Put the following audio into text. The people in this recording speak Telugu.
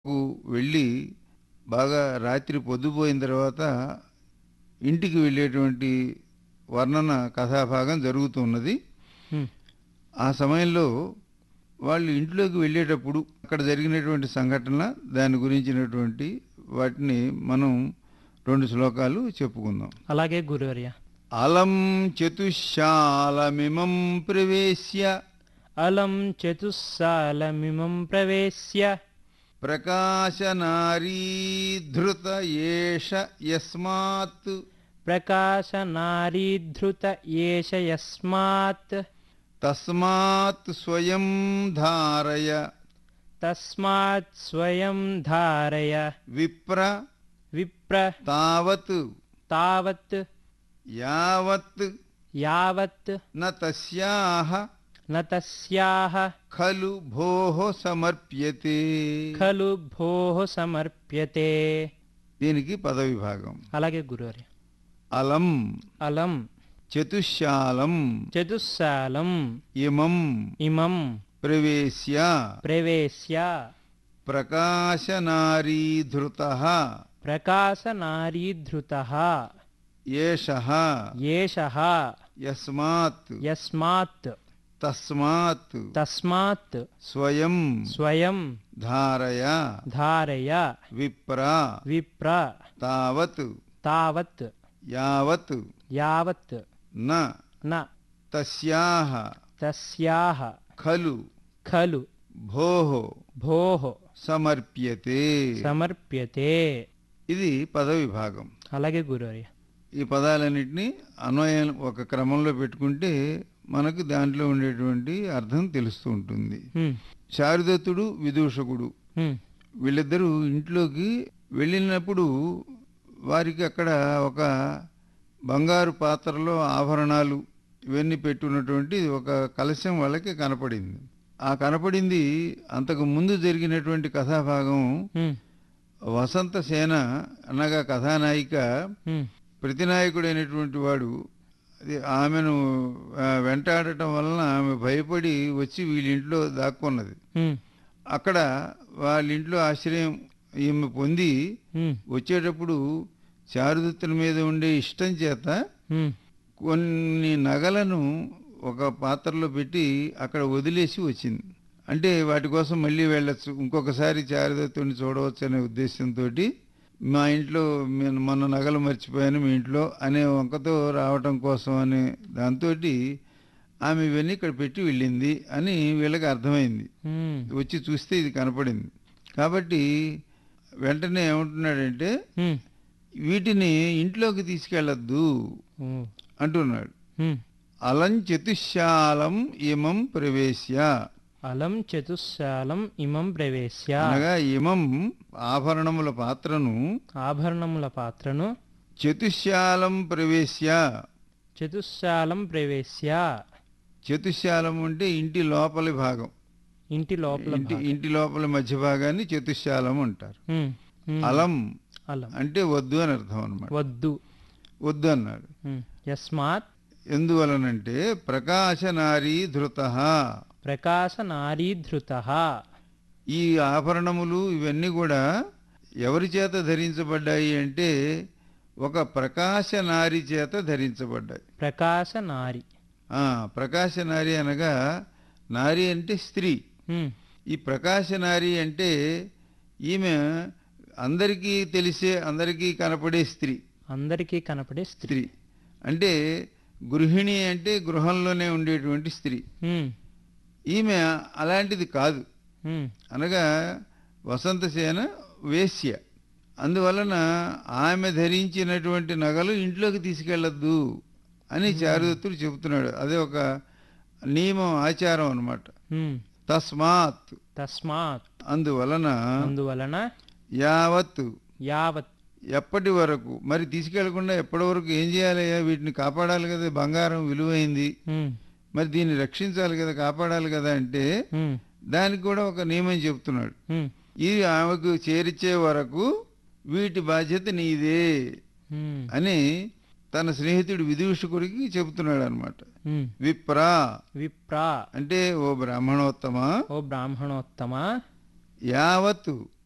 కు వెళ్ళి బాగా రాత్రి పొద్దుపోయిన తర్వాత ఇంటికి వెళ్ళేటువంటి వర్ణన కథాభాగం జరుగుతున్నది హ్మ్. ఆ సమయంలో వాళ్ళు ఇంట్లోకి వెళ్ళేటప్పుడు అక్కడ జరిగినటువంటి సంఘటన దాని గురించినటువంటి వాటిని మనం రెండు శ్లోకాలు చెప్పుకుందాం అలాగే గురువర్య అలం చతుశాలమిమం ప్రవేశ్య అలం చతుస్సాలమిమం ప్రవేశ్య ప్రకాశనారీధృత ఏష యస్మాత్ ప్రకాశనారీధృత ఏష యస్మాత్ తస్మాత్ స్వయం ధారయ తస్మాత్ స్వయం ధారయ విప్ర విప్ర తావత్ తావత్ యావత్ యావత్ న తస్యాహ న తస్యాహ ఖలు భోః సమర్ప్యతే ఖలు భోః సమర్ప్యతే దీనికి పదవిభాగం అలాగే గురువర్య అలం అలం చతుశాలం చతుస్సాలం ఇమం ఇమం ప్రవేశ్య ప్రవేశ్య ప్రకాశనారీధృత ప్రకాశనారీధృత ఏష ఏష యస్మాత్ యస్మాత్ తస్మాత్ తస్మాత్ స్వయం స్వయం ధారయ ధారయ విప్ర విప్ర తావత్ తావత్ యావత్ యావత్ న న తస్యాహ తస్యాహ ఖలు ఖలు భోః భోః సమర్ప్యతే సమర్ప్యతే ఇది పదవిభాగం అలాగే గురువర్య ఈ పదాలన్నింటినీ అన్వయం ఒక క్రమంలో పెట్టుకుంటే మనకు దాంట్లో ఉండేటువంటి అర్థం తెలుస్తూ ఉంటుంది హ్మ్, శారదత్తుడు విదూషకుడు హ్మ్, వీళ్ళిద్దరూ ఇంట్లోకి వెళ్ళినప్పుడు వారికి అక్కడ ఒక బంగారు పాత్రలో ఆభరణాలు ఇవన్నీ పెట్టున్నటువంటి ఒక కలశం వాళ్ళకి కనపడింది ఆ కనపడింది అంతకు ముందు జరిగినటువంటి కథాభాగం హ్మ్, వసంత సేన అనగా కథానాయిక హ్మ్, ప్రతినాయకుడైనటువంటి వాడు అది ఆమెను ఆ, వెంటాడటం వలన ఆమె భయపడి వచ్చి వీళ్ళ ఇంట్లో దాక్కున్నది హ్మ్, అక్కడ వాళ్ళ ఇంట్లో ఆశ్రయం ఈమె పొంది హ్మ్, వచ్చేటప్పుడు చారుదత్తుల మీద ఉండే ఇష్టం చేత హ్మ్, కొన్ని నగలను ఒక పాత్రలో పెట్టి అక్కడ వదిలేసి వచ్చింది అంటే వాటి కోసం మళ్ళీ వెళ్ళొచ్చు ఇంకొకసారి చారుదత్తుని చూడవచ్చు అనే ఉద్దేశంతో మా ఇంట్లో నేను మొన్న నగలు మర్చిపోయాను మీ ఇంట్లో అనే వంకతో రావటం కోసం అనే దాంతో ఆమె ఇవన్నీ ఇక్కడ పెట్టి వెళ్ళింది అని వీళ్ళకి అర్థమైంది హ్మ్, వచ్చి చూస్తే ఇది కనపడింది కాబట్టి వెంటనే ఏమంటున్నాడంటే హ్మ్, వీటిని ఇంట్లోకి తీసుకెళ్ళొద్దు హ్మ్, అంటున్నాడు హ్మ్. అలం చతుశాలం ఇమం ప్రవేశ్య అలం చతుశాలం ఇమం ప్రవేశ్య అనగా ఇమం ఆభరణముల పాత్రను ఆభరణముల పాత్రను చతుశాలం ప్రవేశ్య చతుశాలం ప్రవేశ్య చతుశాలం అంటే ఇంటి లోపలి భాగం ఇంటి లోపల ఇంటి భాగం. ఇంటి లోపలి మధ్య భాగాన్ని చతుశాలం అంటారు హ్మ్, హ్మ్. అలం అలం అంటే వద్దు అని అర్థం అన్నమాట వద్దు వద్దు అన్నాడు హ్మ్. యస్మాత్ ఎందువలనంటే ప్రకాశనారీ ధృత ప్రకాశ నారీధృత ఈ ఆభరణములు ఇవన్నీ కూడా ఎవరి చేత ధరించబడ్డాయి అంటే ఒక ప్రకాశ నారి చేత ధరించబడ్డాయి ప్రకాశ నారి ఆ, ప్రకాశ నారి అనగా నారి అంటే స్త్రీ హ్మ్, ఈ ప్రకాశ నారి అంటే ఈమె అందరికీ తెలిసే అందరికీ కనపడే స్త్రీ అందరికీ కనపడే స్త్రీ స్త్రీ అంటే గృహిణి అంటే గృహంలోనే ఉండేటువంటి స్త్రీ హ్మ్, ఈమె అలాంటిది కాదు హ్మ్, అనగా వసంతసేన వేశ్య అందువలన ఆమె ధరించినటువంటి నగలు ఇంట్లోకి తీసుకెళ్ళొద్దు అని చారుదత్తుడు చెబుతున్నాడు అదే ఒక నియమం ఆచారం అన్నమాట హ్మ్. తస్మాత్ తస్మాత్ అందువలన అందువలన యావత్ యావత్ ఎప్పటి వరకు మరి తీసుకెళ్లకుండా ఎప్పటి వరకు ఏం చేయాలయ్యా వీటిని కాపాడాలి కదా బంగారం విలువైంది హ్మ్, మరి దీన్ని రక్షించాలి కదా కాపాడాలి కదా అంటే హ్మ్, దానికి కూడా ఒక నియమం చెప్తున్నాడు హ్మ్, ఇది ఆమెకు చేర్చే వరకు వీటి బాధ్యత నీదే హ్మ్, అని తన స్నేహితుడు విదూషకుడికి చెబుతున్నాడు అనమాట హ్మ్. విప్రా విప్రా అంటే ఓ బ్రాహ్మణోత్తమ ఓ బ్రాహ్మణోత్తమ యావత్